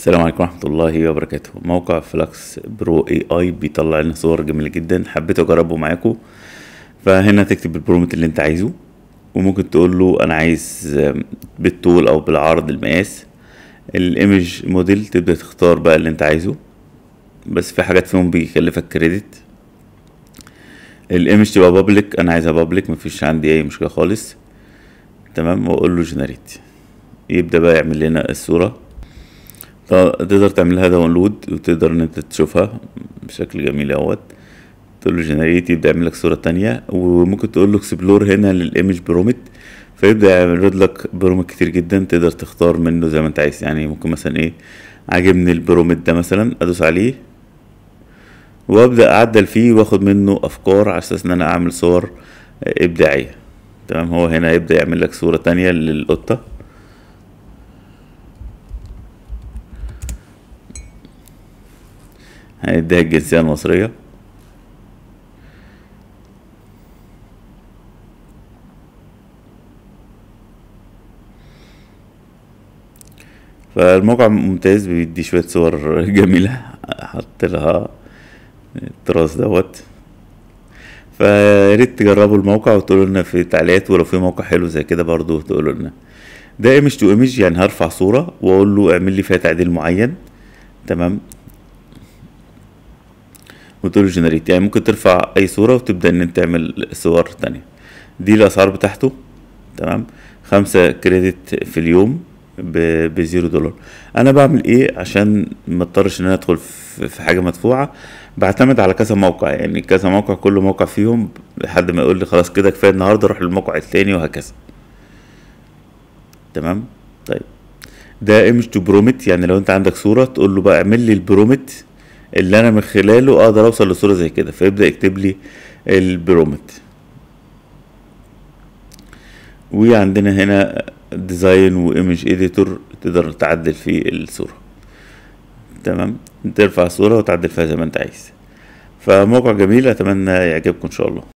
السلام عليكم ورحمة الله وبركاته موقع فلاكس برو اي اي بيطلع لنا صور جميلة جدا حبيت اجربه معاكم فهنا تكتب البرومت اللي انت عايزه وممكن تقول له انا عايز بالطول او بالعرض المقاس الايمج موديل تبدأ تختار بقى اللي انت عايزه بس في حاجات فيهم بيكلفك كريدت الايمج تبقى بابليك انا عايزها بابليك مفيش عندي اي مشكلة خالص تمام واقول له جنريت يبدأ بقى يعمل لنا الصورة تقدر تعملها داونلود وتقدر ان انت تشوفها بشكل جميل اهوت تقول له جنريت يبدا يعمل لك صوره تانية وممكن تقول له اكسبلور هنا للايمج برومت فيبدا يعرض لك برومت كتير جدا تقدر تختار منه زي ما انت عايز يعني ممكن مثلا ايه عاجبني البرومت ده مثلا ادوس عليه وابدا اعدل فيه واخد منه افكار على اساس ان انا اعمل صور ابداعيه تمام هو هنا يبدا يعمل لك صوره تانية للقطه هنديها الجنسية المصرية فالموقع ممتاز بيدي شوية صور جميلة حط لها التراث دوت فياريت تجربوا الموقع وتقولوا لنا في التعليقات ولو في موقع حلو زي كده برضو تقولوا لنا ده ايمج تو ايمج يعني هرفع صورة واقول له اعمل لي فيها تعديل معين تمام وتقول له جنريت يعني ممكن ترفع اي صورة وتبدأ ان انت تعمل صور تانية دي الاسعار بتاعته تمام خمسة كريدت في اليوم بزيرو دولار انا بعمل ايه عشان ما اضطرش ان انا ادخل في حاجة مدفوعة بعتمد على كذا موقع يعني كذا موقع كل موقع فيهم لحد ما يقول لي خلاص كده كفاية النهاردة اروح للموقع التاني وهكذا تمام طيب ده ايمج تو برومت يعني لو انت عندك صورة تقول له بقى اعمل لي البرومت اللي انا من خلاله اقدر اوصل لصوره زي كده فيبدا يكتب لي البرومت وعندنا هنا ديزاين وايمج اديتور تقدر تعدل فيه الصوره تمام ترفع الصوره وتعدل فيها زي ما انت عايز فموقع جميل اتمنى يعجبكم ان شاء الله